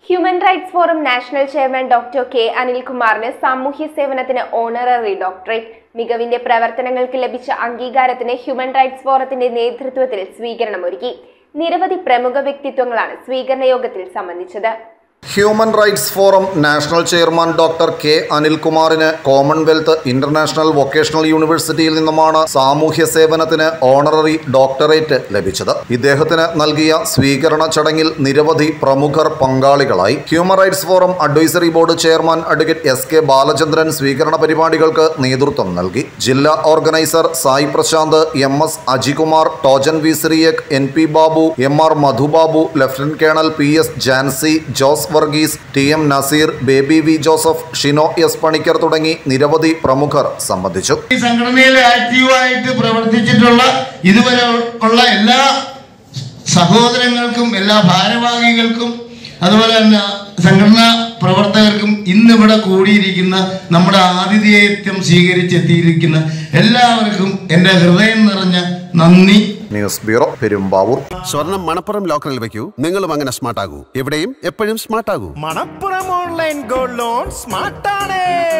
human rights forum national chairman doctor K അനിൽകുമാറിന് സാമൂഹ്യ സേവനത്തിന് ഓണററി ഡോക്ടറേറ്റ് മികവിന്റെ പ്രവർത്തനങ്ങൾക്ക് ലഭിച്ച അംഗീകാരത്തിന് ഹ്യൂമൻ റൈറ്റ്സ് ഫോറത്തിന്റെ നേതൃത്വത്തിൽ സ്വീകരണമൊരുക്കി നിരവധി പ്രമുഖ വ്യക്തിത്വങ്ങളാണ് സ്വീകരണ യോഗത്തിൽ സംബന്ധിച്ചത് human rights forum national chairman doctor K അനിൽകുമാറിന് കോമൺവെൽത്ത് ഇന്റർനാഷണൽ വൊക്കേഷണൽ യൂണിവേഴ്സിറ്റിയിൽ നിന്നുമാണ് സാമൂഹ്യ സേവനത്തിന് ഓണററി ഡോക്ടറേറ്റ് ലഭിച്ചത് ഇദ്ദേഹത്തിന് നൽകിയ സ്വീകരണ ചടങ്ങിൽ നിരവധി പ്രമുഖർ പങ്കാളികളായി human rights forum advisory board chairman advocate S K Balachandran സ്വീകരണ പരിപാടികൾക്ക് നേതൃത്വം നൽകി ജില്ലാ organiser Sai Prashanth M S Ajikumar Tojan V Cyriac N P Babu M R Madhubabu lieutenant colonel P S Jancy Jose Varghese T M Nazeer Baby V Joseph Shino S Panicker തുടങ്ങി നിരവധി പ്രമുഖർ സംബന്ധിച്ചു ഈ സംഘടനയിൽ ആക്റ്റീവായിട്ട് പ്രവർത്തിച്ചിട്ടുള്ള ഇതുവരെ ഉള്ള എല്ലാ സഹോദരങ്ങൾക്കും എല്ലാ ഭാരവാഹികൾക്കും അതുപോലെ തന്നെ സംഘടനാ പ്രവർത്തകർക്കും ഇന്നിവിടെ കൂടിയിരിക്കുന്ന നമ്മുടെ ആതിഥേയത്വം സ്വീകരിച്ചെത്തിയിരിക്കുന്ന എല്ലാവർക്കും എൻ്റെ ഹൃദയം നിറഞ്ഞ നന്ദി ന്യൂസ് ബ്യൂറോ പെരുമ്പാവൂർ സ്വർണം മണപ്പുറം ലോക്കറിൽ വെക്കൂ നിങ്ങളും അങ്ങനെ സ്മാർട്ട് ആകൂ എവിടെയും എപ്പോഴും സ്മാർട്ട് ആകൂ മണപ്പുറം ഓൺലൈൻ ഗോൾഡ് ലോൺ സ്മാർട്ടാണ്